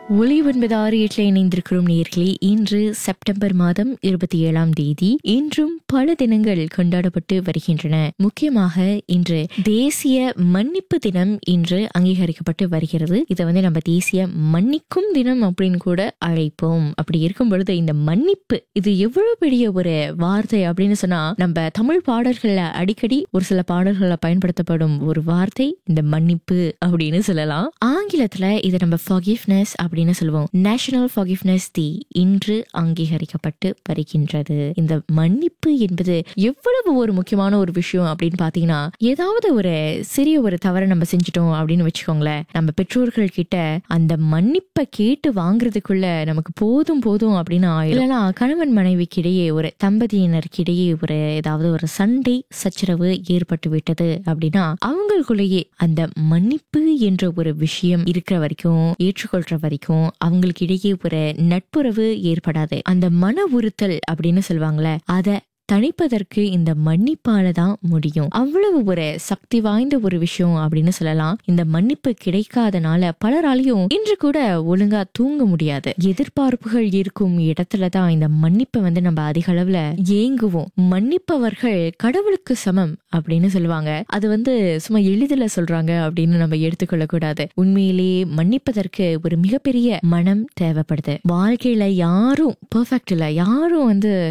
ஒலி ஒன்பது ஆறு எட்டில் இணைந்திருக்கிறோம் நேர்களே இன்று செப்டம்பர் மாதம் இருபத்தி ஏழாம் தேதி இன்றும் பல தினங்கள் கொண்டாடப்பட்டு வருகின்றன முக்கியமாக இன்று தேசிய மன்னிப்பு தினம் இன்று அங்கீகரிக்கப்பட்டு வருகிறது இதை வந்து நம்ம தேசிய மன்னிக்கும் தினம் அப்படின்னு கூட அழைப்போம் அப்படி இருக்கும் பொழுது இந்த மன்னிப்பு இது எவ்வளவு பெரிய ஒரு வார்த்தை அப்படின்னு சொன்னா நம்ம தமிழ் பாடல்கள்ல அடிக்கடி ஒரு சில பாடல்கள்ல பயன்படுத்தப்படும் ஒரு வார்த்தை இந்த மன்னிப்பு அப்படின்னு சொல்லலாம் ஆங்கிலத்துல இதை நம்ம forgiveness அப்படின்னு சொல்லுவோம் நேஷனல் forgiveness டே இன்று அங்கீகரிக்கப்பட்டு வருகின்றது இந்த மன்னிப்பு என்பது எவ்வளவு ஒரு முக்கியமான ஒரு விஷயம் அப்படின்னு பாத்தீங்கன்னா ஏதாவது ஒரு சிறிய ஒரு தவறை நம்ம செஞ்சுட்டோம் அப்படின்னு வச்சுக்கோங்களேன் நம்ம பெற்றோர்கள் கிட்ட அந்த மன்னிப்பை கேட்டு வாங்குறதுக்குள்ள நமக்கு போதும் போதும் அப்படின்னு ஆயிடும் இல்லைன்னா கணவன் மனைவிக்கிடையே ஒரு தம்பதியினருக்கிடையே ஒரு ஏதாவது ஒரு சண்டை சச்சரவு ஏற்பட்டு விட்டது அப்படின்னா அவங்களுக்குள்ளேயே அந்த மன்னிப்பு என்ற ஒரு விஷயம் இருக்கிற வரைக்கும் ஏற்றுக்கொள்ற வரைக்கும் அவங்களுக்கு இடையே ஒரு நட்புறவு ஏற்படாது அந்த மன உறுத்தல் அப்படின்னு சொல்லுவாங்கல்ல அத தணிப்பதற்கு இந்த மன்னிப்பால தான் முடியும் அவ்வளவு ஒரு சக்தி வாய்ந்த ஒரு விஷயம் அப்படின்னு சொல்லலாம் இந்த மன்னிப்பு கிடைக்காதனால பலராலையும் இன்று கூட ஒழுங்கா தூங்க முடியாது எதிர்பார்ப்புகள் இருக்கும் இடத்துல தான் இந்த மன்னிப்பை வந்து நம்ம அதிக அளவுல ஏங்குவோம் மன்னிப்பவர்கள் கடவுளுக்கு சமம் அப்படின்னு சொல்லுவாங்க அது வந்து சும்மா எளிதில சொல்றாங்க அப்படின்னு நம்ம எடுத்துக்கொள்ள கூடாது உண்மையிலேயே மன்னிப்பதற்கு ஒரு மிகப்பெரிய மனம் தேவைப்படுது வாழ்க்கையில யாரும் பெர்ஃபெக்ட் இல்ல யாரும் வந்து